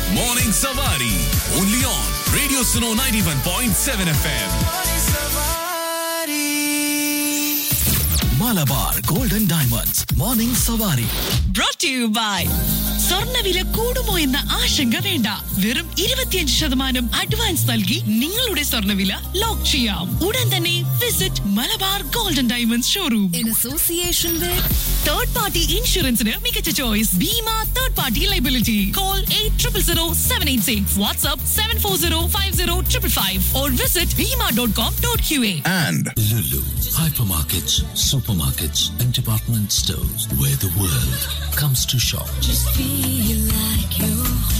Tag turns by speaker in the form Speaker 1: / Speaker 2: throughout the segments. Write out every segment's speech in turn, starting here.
Speaker 1: Morning Savari. Only on Radio Suno 91.7 FM. Malabar Golden Diamonds. Morning Savari.
Speaker 2: brought to you by സ്വർണ്ണവില കൂടുമോ എന്ന ആശങ്ക വേണ്ട വെറും ഇരുപത്തിയഞ്ച് ശതമാനം അഡ്വാൻസ് നൽകി നിങ്ങളുടെ സ്വർണ്ണവില ലോക്ക് ചെയ്യാം ഉടൻ തന്നെ visit Malabar golden diamonds showroom
Speaker 3: in association with
Speaker 2: third party ഇൻഷുറൻസിന് മികച്ച choice Bima third party liability call eight triple zero seven eight six WhatsApp seven four zero five zero triple five or visit Bima dot com dot Q A
Speaker 1: And
Speaker 4: Lulu, hypermarkets, supermarkets, and department stores where the world comes to shop.
Speaker 3: feel like you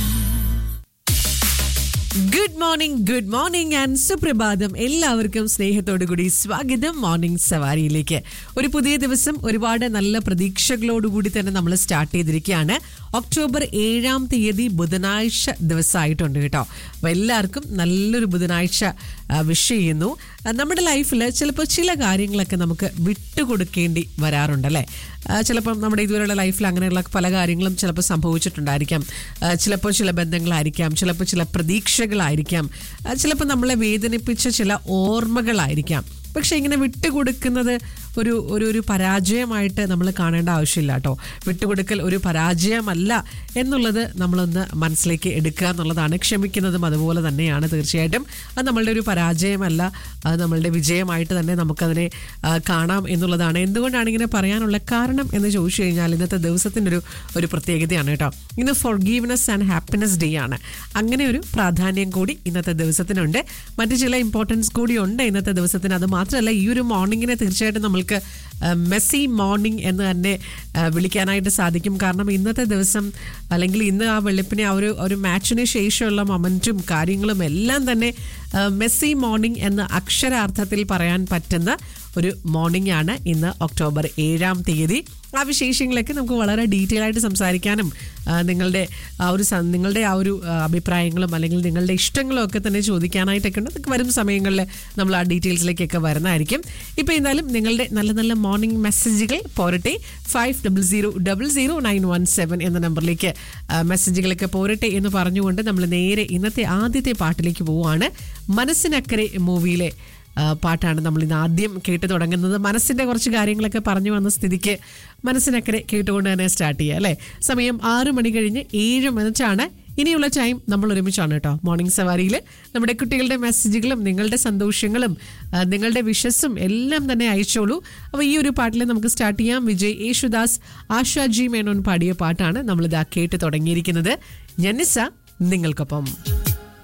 Speaker 5: good morning good morning and സുപ്രഭാതം എല്ലാവർക്കും സ്നേഹത്തോടു കൂടി സ്വാഗതം morning സവാരിയിലേക്ക് ഒരു പുതിയ ദിവസം ഒരുപാട് നല്ല പ്രതീക്ഷകളോടുകൂടി തന്നെ നമ്മൾ സ്റ്റാർട്ട് ചെയ്തിരിക്കുകയാണ് ഒക്ടോബർ ഏഴാം തീയതി ബുധനാഴ്ച ദിവസമായിട്ടുണ്ട് കേട്ടോ അപ്പോൾ എല്ലാവർക്കും നല്ലൊരു ബുധനാഴ്ച വിഷ് ചെയ്യുന്നു ആ, നമ്മുടെ ലൈഫിൽ ചിലപ്പോൾ ചില കാര്യങ്ങളൊക്കെ നമുക്ക് വിട്ടുകൊടുക്കേണ്ടി വരാറുണ്ടല്ലേ ആ, ചിലപ്പം നമ്മുടെ ഇതുവരെയുള്ള ലൈഫിൽ അങ്ങനെയുള്ള പല കാര്യങ്ങളും ചിലപ്പോൾ സംഭവിച്ചിട്ടുണ്ടായിരിക്കാം ആ, ചിലപ്പോൾ ചില ബന്ധങ്ങളായിരിക്കാം ചിലപ്പോൾ ചില പ്രതീക്ഷകളായിരിക്കാം ആ, ചിലപ്പോൾ നമ്മളെ വേദനിപ്പിച്ച ചില ഓർമ്മകളായിരിക്കാം പക്ഷെ ഇങ്ങനെ വിട്ടുകൊടുക്കുന്നത് ഒരു ഒരു ഒരു പരാജയമായിട്ട് നമ്മൾ കാണേണ്ട ആവശ്യമില്ല കേട്ടോ വിട്ടുകൊടുക്കൽ ഒരു പരാജയമല്ല എന്നുള്ളത് നമ്മളൊന്ന് മനസ്സിലേക്ക് എടുക്കുക എന്നുള്ളതാണ് ക്ഷമിക്കുന്നതും അതുപോലെ തന്നെയാണ് തീർച്ചയായിട്ടും അത് നമ്മളുടെ ഒരു പരാജയമല്ല അത് നമ്മളുടെ വിജയമായിട്ട് തന്നെ നമുക്കതിനെ ആ, കാണാം എന്നുള്ളതാണ് എന്തുകൊണ്ടാണ് ഇങ്ങനെ പറയാനുള്ള കാരണം എന്ന് ചോദിച്ചു കഴിഞ്ഞാൽ ഇന്നത്തെ ദിവസത്തിൻ്റെ ഒരു ഒരു പ്രത്യേകതയാണ് കേട്ടോ ഇന്ന് ഫോർഗീവ്നെസ് ആൻഡ് ഹാപ്പിനെസ് ഡേ ആണ് അങ്ങനെ ഒരു പ്രാധാന്യം കൂടി ഇന്നത്തെ ദിവസത്തിനുണ്ട് മറ്റു ചില ഇമ്പോർട്ടൻസ് കൂടി ഉണ്ട് ഇന്നത്തെ ദിവസത്തിന് അത് മാത്രമല്ല ഈ ഒരു മോർണിംഗിനെ തീർച്ചയായിട്ടും നമ്മൾക്ക് മെസ്സി മോർണിംഗ് എന്ന് തന്നെ ആ, വിളിക്കാനായിട്ട് സാധിക്കും കാരണം ഇന്നത്തെ ദിവസം അല്ലെങ്കിൽ ഇന്ന് ആ വെളുപ്പിനെ ആ ഒരു ഒരു മാച്ചിന് ശേഷമുള്ള മൊമെൻറ്റും കാര്യങ്ങളും എല്ലാം തന്നെ ആ, മെസ്സി മോർണിംഗ് എന്ന് അക്ഷരാർത്ഥത്തിൽ പറയാൻ പറ്റുന്ന ഒരു മോർണിംഗ് ആണ് ഇന്ന് ഒക്ടോബർ ഏഴാം തീയതി ആ വിശേഷങ്ങളൊക്കെ നമുക്ക് വളരെ ഡീറ്റെയിൽ ആയിട്ട് സംസാരിക്കാനും ആ, നിങ്ങളുടെ ആ ഒരു സ- നിങ്ങളുടെ ആ ഒരു ആ, അഭിപ്രായങ്ങളും അല്ലെങ്കിൽ നിങ്ങളുടെ ഇഷ്ടങ്ങളും ഒക്കെ തന്നെ ചോദിക്കാനായിട്ടൊക്കെ ഉണ്ട് അതൊക്കെ വരും സമയങ്ങളിൽ നമ്മൾ ആ ഡീറ്റെയിൽസിലേക്കൊക്കെ വരുന്നതായിരിക്കും ഇപ്പോൾ എന്തായാലും നിങ്ങളുടെ നല്ല നല്ല മോർണിംഗ് മെസ്സേജുകൾ പോരട്ടെ five double zero double zero nine one seven എന്ന നമ്പറിലേക്ക് ആ, മെസ്സേജുകളൊക്കെ പോരട്ടെ എന്ന് പറഞ്ഞുകൊണ്ട് നമ്മൾ നേരെ ഇന്നത്തെ ആദ്യത്തെ പാട്ടിലേക്ക് പോവുകയാണ് മനസ്സിനക്കരെ മൂവിയിലെ ആ, പാട്ടാണ് നമ്മൾ ഇന്ന് ആദ്യം കേട്ട് തുടങ്ങുന്നത് മനസ്സിന്റെ കുറച്ച് കാര്യങ്ങളൊക്കെ പറഞ്ഞു വന്ന സ്ഥിതിക്ക് മനസ്സിനക്കരെ കേട്ടുകൊണ്ട് തന്നെ സ്റ്റാർട്ട് ചെയ്യുക അല്ലേ സമയം ആറ് മണി കഴിഞ്ഞ് ഏഴ് മിനിറ്റാണ് ഇനിയുള്ള ടൈം നമ്മൾ ഒരുമിച്ചാണ് കേട്ടോ മോർണിംഗ് സവാരിയിൽ നമ്മുടെ കുട്ടികളുടെ മെസ്സേജുകളും നിങ്ങളുടെ സന്തോഷങ്ങളും ആ, നിങ്ങളുടെ വിഷസും എല്ലാം തന്നെ അയച്ചോളൂ അപ്പോൾ ഈ ഒരു പാട്ടിൽ നമുക്ക് സ്റ്റാർട്ട് ചെയ്യാം വിജയ് യേശുദാസ് ആശാ ജി മേനോൻ പാടിയ പാട്ടാണ് നമ്മളിതാ കേട്ട് തുടങ്ങിയിരിക്കുന്നത് ഞന്നിസ നിങ്ങൾക്കൊപ്പം